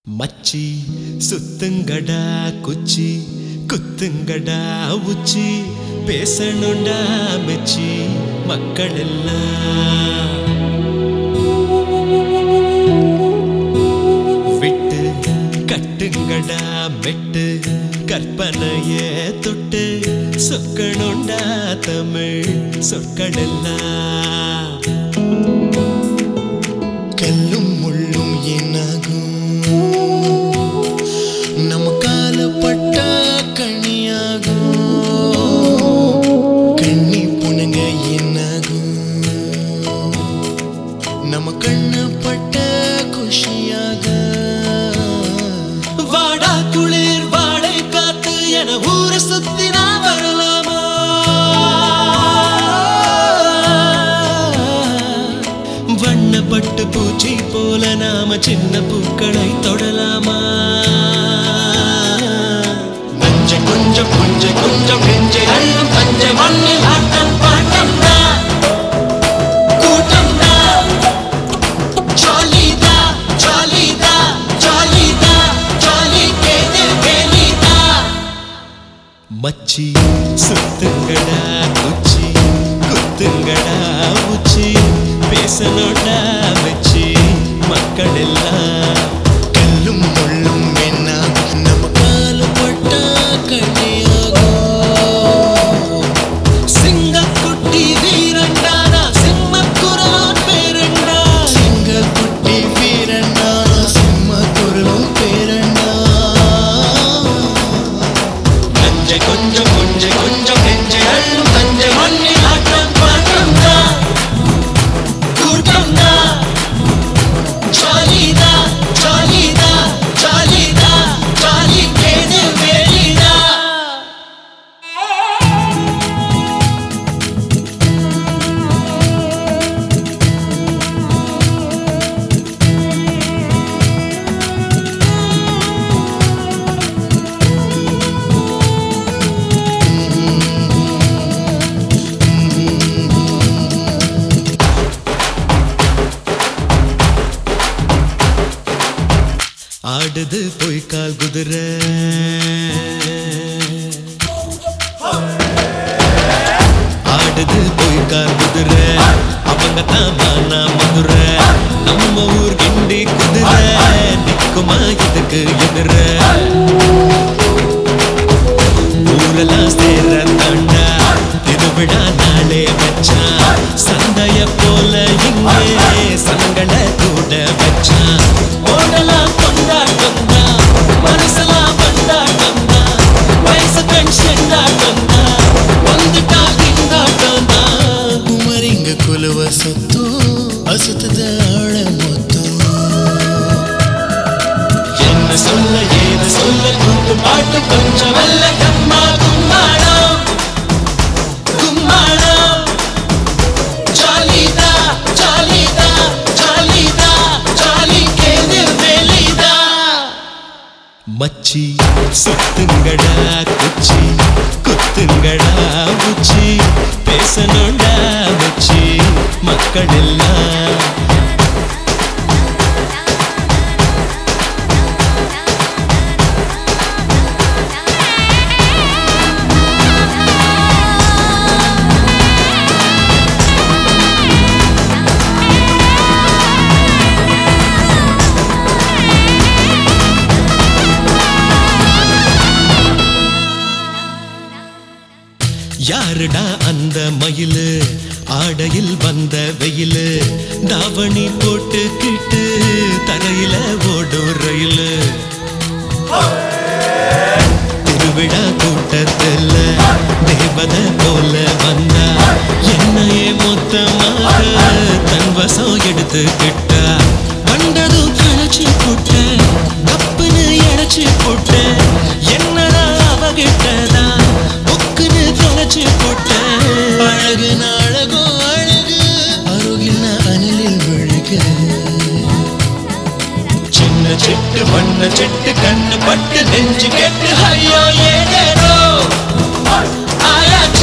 மச்சி சுத்துங்கடா குச்சி குத்துங்கடா உச்சி பேசணுண்டா மெச்சி மக்கள் எல்லாம் விட்டு கட்டுங்கடா மெட்டு கற்பனைய தொட்டு சொக்கணுண்டா தமிழ் சொற்கள் எல்லாம் கல்லும் முள்ளும் என்னாகும் நம்ம காலப்பட்ட கண்ணியாகும் கண்ணி புனங்க என்னாகும் நம்ம கண்ணு பட்ட குஷியாக வாடா குளிர் வாடை காத்து என ஊரை சுத்தி நான் வரலாமா வண்ணப்பட்டு பூச்சி போல நாம சின்ன பூக்களை தொடலாமா நஞ்ச கொஞ்சம் கொஞ்சம் கொஞ்சம் நெஞ்சை அள்ளும் பஞ்ச மண்ணில் ஆட்டம் பாட்டம் தான் கூட்டம் தான் ஜாலிதா ஜாலிதா ஜாலிதா ஜாலி கேது வேலிதா மச்சி சுத்துங்கடா குச்சி குத்துங்கடா உச்சி பேசணும்டா வச்சி மக்கள் எல்லாம் கல்லும் முள்ளும் என்ன நம்ம காலப்பட்ட கண்ணியாகும் சிங்கக்குட்டி வீரண்டானா சிம்மக்குரலான் பேரண்டா சிங்கக்குட்டி வீரண்ணா சிம்ம குரலும் பேரண்ணா நஞ்ச கொஞ்சம் கொஞ்சம் கொஞ்சம் நெஞ்சை அள்ளும் தஞ்ச மண்ணில் ஆட்டம் பாட்டம் தான் கூட்டம் தான் ஜாலிதா ஜாலிதா ஜாலிதா ஜாலி கேது வேலிதா ஆடுது பொய்க்கால் குதிரை ஆடுது பொய்க்கால் குதிரை அவங்க தான் மானா மதுரை நம்ம ஊர் கிண்டி குதிரை நிக்குமா இதுக்கு எதிர ஊரெல்லாம் சேர தாண்டா திருவிழா நாளே வச்சான் சந்தைய போல இங்கே சங்களை கூட வச்சான் ஓடலாம் கொண்டாட்டம் தான் மனசெல்லாம் கொண்டாட்டம் தான் வயசு கண் செண்டாட்டம் தான் வந்துட்டா திண்டாட்டம் தான் குமரிங்க குலுவ சத்தம் அசுத்தத ஆழ மொத்தம் என்ன சொல்ல ஏது சொல்ல கூட்டு பாட்டு கொஞ்சம் வல்ல கம்மா கும்மாளம் கும்மாளம் ஜாலிதா ஜாலிதா ஜாலிதா ஜாலி கேது வேலிதா மச்சி சுத்துங்கடா குச்சி குத்துங்கடா உச்சி பேசணும்டா மச்சி மக்கள் எல்லாம் யாருடா அந்த மயிலு ஆடையில் வந்த வெயிலு தாவணி போட்டுக்கிட்டு தரையில ஓடும் ரயிலு திருவிழா கூட்டத்துல தேவத போல வந்தா என்னையே மொத்தமாக தன் வசம் எடுத்துக்கிட்டா கண்டதும் கணச்சு போட்ட தப்புன்னு இழைச்சு போட்ட என்னடா அவகிட்டதான் புக்குன்னு தொலைச்சு போட்ட அழகு அழகோ அழகு அருகில் அனலில் விழுக சின்ன சிட்டு வண்ண சிட்டு கண்ணு பட்டு நெஞ்சு கெட்டு ஐயோ ஏதேனோ ஆயா